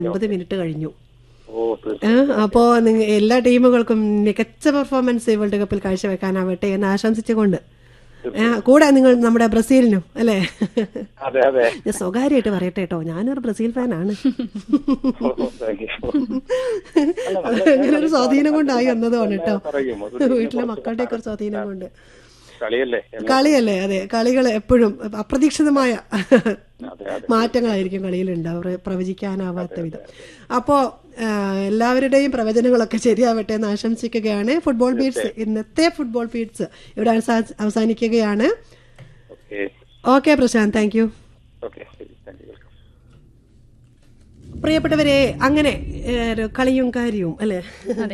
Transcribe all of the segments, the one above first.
ഒമ്പത് മിനിറ്റ് കഴിഞ്ഞു ഓ തീർച്ചയായും ഏഹ് അപ്പോ നിങ്ങ എല്ലാ ടീമുകൾക്കും മികച്ച പെർഫോമൻസ് വേൾഡ് കപ്പിൽ കാഴ്ചവെക്കാനാവട്ടെ എന്ന് ആശംസിച്ചുകൊണ്ട് ഏഹ് കൂടെ നിങ്ങൾ നമ്മുടെ ബ്രസീലിനും അല്ലേ അതെ അതെ ഞാൻ സ്വകാര്യമായിട്ട് പറയട്ടെ കേട്ടോ ഞാനൊരു ബ്രസീൽ ഫാനാണ് ഓ, thank you. അങ്ങനെ ഒരു സ്വാധീനം കൊണ്ടായി വന്നതാണ് കേട്ടോ പറയും. വീട്ടിലെ മക്കളുടെ ഒക്കെ ഒരു സ്വാധീനം കൊണ്ട് കളിയല്ലേ കളിയല്ലേ അതെ കളികൾ എപ്പോഴും അപ്രതീക്ഷിതമായ അതെ അതെ മാറ്റങ്ങളായിരിക്കും കളിയിൽ ഉണ്ടാവുക പ്രവചിക്കാനാവാത്ത വിധം അപ്പോ ആ, എല്ലാവരുടെയും പ്രവചനങ്ങളൊക്കെ ശരിയാവട്ടെ എന്ന് ആശംസിക്കുകയാണ് ഫുട്ബോൾ ബീറ്റ്സ് ഇന്നത്തെ ഫുട്ബോൾ ബീറ്റ്സ് ഇവിടെ അവസാ- അവസാനിക്കുകയാണ് okay okay Prashant thank you okay ശരി താങ്ക് യു വെൽക്കം പ്രിയപ്പെട്ടവരെ അങ്ങനെ ഏ, ഒരു കളിയും കാര്യവും അല്ലേ അതെ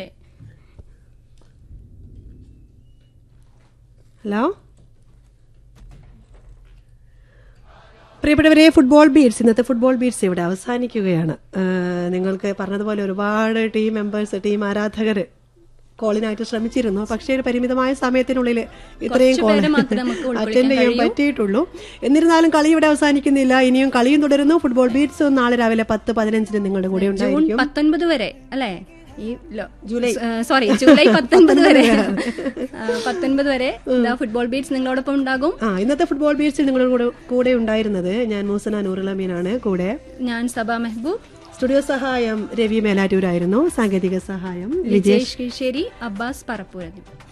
ഹലോ പ്രിയപ്പെട്ടവരെ ഫുട്ബോൾ ബീറ്റ്സ് ഇന്നത്തെ ഫുട്ബോൾ ബീറ്റ്സ് ഇവിടെ അവസാനിക്കുകയാണ് ആ, നിങ്ങൾക്ക് പറഞ്ഞതുപോലെ ഒരുപാട് ടീം മെമ്പേഴ്സ് ടീം ആരാധകർ കോളിനായിട്ട് ശ്രമിച്ചിരുന്നു പക്ഷേ ഒരു പരിമിതമായ സമയത്തിനുള്ളിൽ ഇത്രയും കോൾ പേരെ മാത്രമേ നമുക്ക് ഉൾക്കൊള്ളിക്കാൻ അറ്റൻഡ് ചെയ്യാൻ പറ്റിയിട്ടുള്ളൂ എന്നിരുന്നാലും കളി ഇവിടെ അവസാനിക്കുന്നില്ല ഇനിയും കളിയും തുടരുന്നു ഫുട്ബോൾ ബീറ്റ്സ് നാളെ രാവിലെ പത്ത് പതിനഞ്ചിന് നിങ്ങളുടെ കൂടെ ജൂൺ ഉണ്ടായിരിക്കും പത്തൊൻപത് വരെ അല്ലേ ഈ ജൂലൈ സോറി ജൂലൈ പത്തൊൻപത് വരെ ആ, പത്തൊൻപത് വരെ ദാ ഫുട്ബോൾ ബീറ്റ്സ് നിങ്ങളോടൊപ്പം ഉണ്ടാകും ആ ഇന്നത്തെ ഫുട്ബോൾ ബീറ്റ്സിൽ നിങ്ങളുടെ കൂടെ കൂടെ ഉണ്ടായിരുന്നത് ഞാൻ മൂസന നൂറുലമീനാണ് കൂടെ ഞാൻ സബ മെഹബൂബ് സ്റ്റുഡിയോ സഹായം രവി മേലാറ്റൂരായിരുന്നു സാങ്കേതിക സഹായം വിജേഷ് കിഴ്ശേരി അബ്ബാസ് പറപ്പൂരതി